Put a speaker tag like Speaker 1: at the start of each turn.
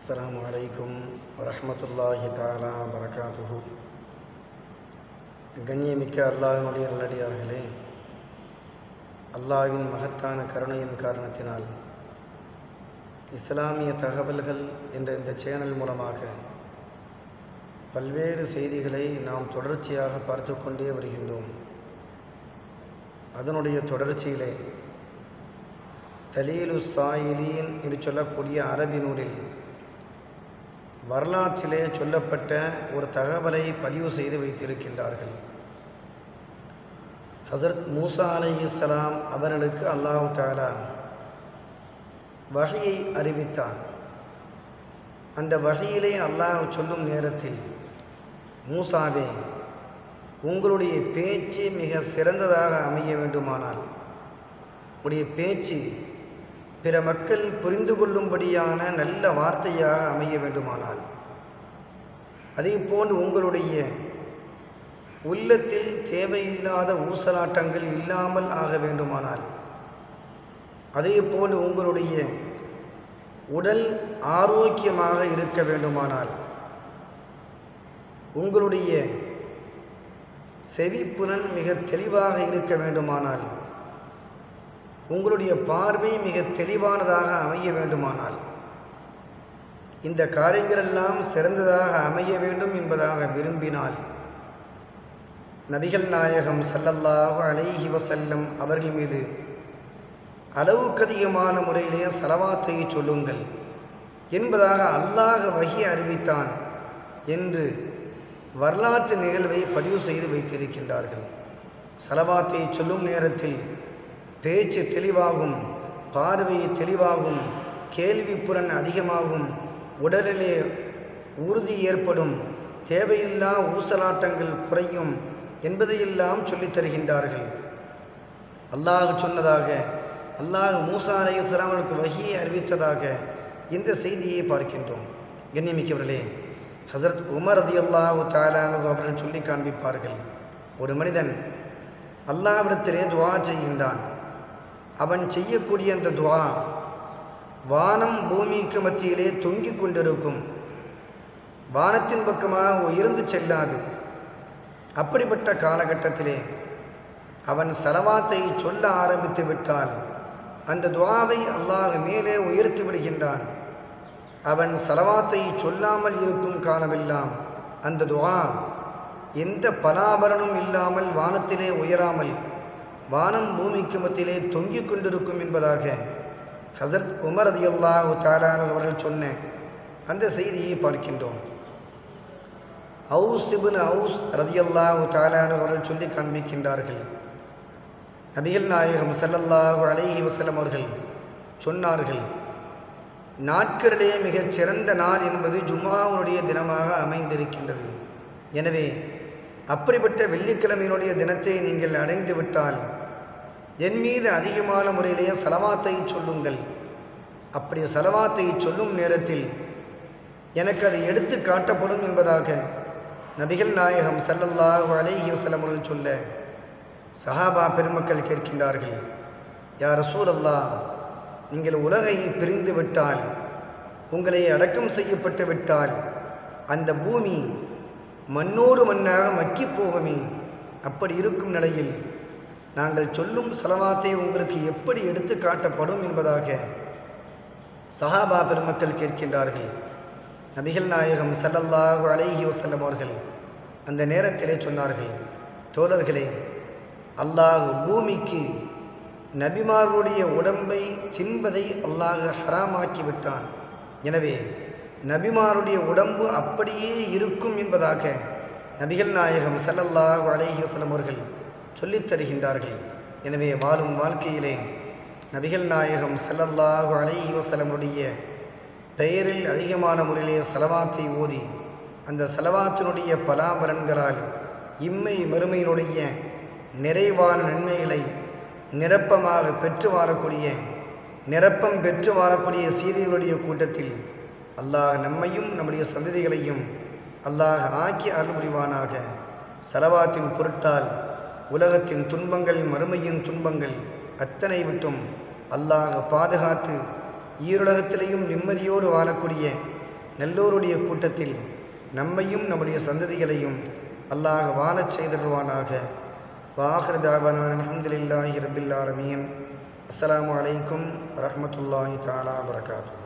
Speaker 1: அஸ்ஸலாமு அலைக்கும் வரஹ்மத்துல்லாஹி தாலா வரகாத்துஹு கண்ணியமிக்க அல்லாஹினுடைய நல்லடியார்களே அல்லாஹ்வின் மகத்தான கருணையின் காரணத்தினால் இஸ்லாமிய தகவல்கள் என்ற இந்த சேனல் மூலமாக பல்வேறு செய்திகளை நாம் தொடர்ச்சியாக பார்த்து கொண்டே வருகின்றோம் அதனுடைய தொடர்ச்சியிலே தலீலு சாயிலீன் என்று சொல்லக்கூடிய அரபி நூலில் வரலாற்றிலே சொல்லப்பட்ட ஒரு தகவலை பதிவு செய்து வைத்திருக்கின்றார்கள் ஹசரத் மூசா அலைஹிஸ்ஸலாம் அவர்களுக்கு அல்லாஹு தாலா வகையை அறிவித்தான் அந்த வகையிலே அல்லாஹ் சொல்லும் நேரத்தில் மூசாவே உங்களுடைய பேச்சு மிக சிறந்ததாக அமைய வேண்டுமானால் உடைய பேச்சு பிற மக்கள் புரிந்து கொள்ளும்படியான நல்ல வார்த்தையாக அமைய வேண்டுமானால் அதே போன்று உங்களுடைய உள்ளத்தில் தேவையில்லாத ஊசலாட்டங்கள் இல்லாமல் ஆக வேண்டுமானால் அதே போன்று உங்களுடைய உடல் ஆரோக்கியமாக இருக்க வேண்டுமானால் உங்களுடைய செவிப்புலன் மிக தெளிவாக இருக்க வேண்டுமானால் உங்களுடைய பார்வை மிக தெளிவானதாக அமைய வேண்டுமானால் இந்த காரியங்களெல்லாம் சிறந்ததாக அமைய வேண்டும் என்பதாக விரும்பினால் நபிகள் நாயகம் சல்லல்லாஹு அலைஹி வசல்லம் அவர்கள் மீது அளவுக்கதிகமான முறையிலே சலவாத்தை சொல்லுங்கள் என்பதாக அல்லாஹ் வகி அறிவித்தான் என்று வரலாற்று நிகழ்வை பதிவு செய்து வைத்திருக்கின்றார்கள் சலவாத்தை சொல்லும் நேரத்தில் பேச்சு தெளிவாகும் பார்வை தெளிவாகும் கேள்விப்புறன் அதிகமாகும் உடலிலே உறுதி ஏற்படும் தேவையில்லா ஊசலாட்டங்கள் குறையும் என்பதையெல்லாம் சொல்லித் தருகின்றார்கள் அல்லாஹ் சொன்னதாக அல்லாஹ் மூசா அலை இஸ்லாமனுக்கு வகியை அறிவித்ததாக இந்த செய்தியை பார்க்கின்றோம் கண்ணியமிக்கவர்களே ஹசரத் உமர் அதி அல்லாஹு தாலானு அவர்கள் சொல்லி காண்பிப்பார்கள் ஒரு மனிதன் அல்லாவிடத்திலே துவா செய்கின்றான் அவன் செய்யக்கூடிய அந்த துவா வானம் பூமிக்கு மத்தியிலே தொங்கிக் கொண்டிருக்கும் வானத்தின் பக்கமாக உயர்ந்து செல்லாது அப்படிப்பட்ட காலகட்டத்திலே அவன் சலவாத்தை சொல்ல ஆரம்பித்து விட்டால் அந்த துவாவை அல்லாஹ் மேலே உயர்த்தி விடுகின்றான் அவன் சலவாத்தை சொல்லாமல் இருக்கும் காலமெல்லாம் அந்த துவா எந்த பலாபரனும் இல்லாமல் வானத்திலே உயராமல் வானம் பூமிக்கு மத்தியிலே தொங்கிக் கொண்டிருக்கும் என்பதாக ஹசரத் உமர் அதி அல்லாஹு தாலானு அவர்கள் சொன்ன அந்த செய்தியை பார்க்கின்றோம் அவுஸ் இபின் அவுஸ் ரதி அல்லாஹு தாலானு அவர்கள் சொல்லி காண்பிக்கின்றார்கள் நபிகள் நாயகம் சல்லல்லாஹு அலைஹி வசல்லம் அவர்கள் சொன்னார்கள் நாட்களிலே மிகச் சிறந்த நாள் என்பது ஜும்மாவுடைய தினமாக அமைந்திருக்கின்றது எனவே அப்படிப்பட்ட வெள்ளிக்கிழமையினுடைய தினத்தை நீங்கள் அடைந்து விட்டால் என் மீது அதிகமான முறையிலேயே சலவாத்தை சொல்லுங்கள் அப்படி சலவாத்தை சொல்லும் நேரத்தில் எனக்கு அது எடுத்து காட்டப்படும் என்பதாக நபிகள் நாயகம் சல்லல்லாஹு அலைஹி வசலம் அவர்கள் சொல்ல சஹாபா பெருமக்கள் கேட்கின்றார்கள் யார் ரசூல் அல்லா நீங்கள் உலகை பிரிந்து விட்டால் உங்களை அடக்கம் செய்யப்பட்டு விட்டால் அந்த பூமி மண்ணோடு மண்ணாக மக்கி போகுமே அப்படி இருக்கும் நிலையில் நாங்கள் சொல்லும் செலவாத்தை உங்களுக்கு எப்படி எடுத்து காட்டப்படும் என்பதாக சஹாபா பெருமக்கள் கேட்கின்றார்கள் நபிகள் நாயகம் சல்லல்லாஹு அலைஹி வசல்லம் அவர்கள் அந்த நேரத்திலே சொன்னார்கள் தோழர்களே அல்லாஹ் பூமிக்கு நபிமார்களுடைய உடம்பை தின்பதை அல்லாஹ் ஹராமாக்கி விட்டான் எனவே நபிமாருடைய உடம்பு அப்படியே இருக்கும் என்பதாக நபிகள் நாயகம் சல்லல்லாஹு அலைஹி வசலம் அவர்கள் சொல்லித் தருகின்றார்கள் எனவே வாழும் வாழ்க்கையிலே நபிகள் நாயகம் சல்லல்லாஹு அலைஹி வசலமுடைய பெயரில் அதிகமான முறையிலே செலவாத்தை ஓதி அந்த செலவாத்தினுடைய பலாபலன்களால் இம்மை மறுமையினுடைய நிறைவான நன்மைகளை நிரப்பமாக பெற்று வாழக்கூடிய நிரப்பம் பெற்று வாழக்கூடிய சீதைகளுடைய கூட்டத்தில் அல்லாஹ் நம்மையும் நம்முடைய சந்ததிகளையும் அல்லாஹ் ஆக்கி அருள் புரிவானாக செலவாத்தின் பொருட்டால் உலகத்தின் துன்பங்கள் மறுமையின் துன்பங்கள் அத்தனை விட்டும் அல்லாஹ் பாதுகாத்து ஈருலகத்திலேயும் நிம்மதியோடு வாழக்கூடிய நல்லோருடைய கூட்டத்தில் நம்மையும் நம்முடைய சந்ததிகளையும் அல்லாஹ் வாழச் செய்திருவானாக வாஹர் தாபான அலமதுல்லாஹி ரபில் ஆலமீன் அஸ்ஸலாமு அலைக்கும் வரஹ்மத்துல்லாஹி தஆலா வரகாத்து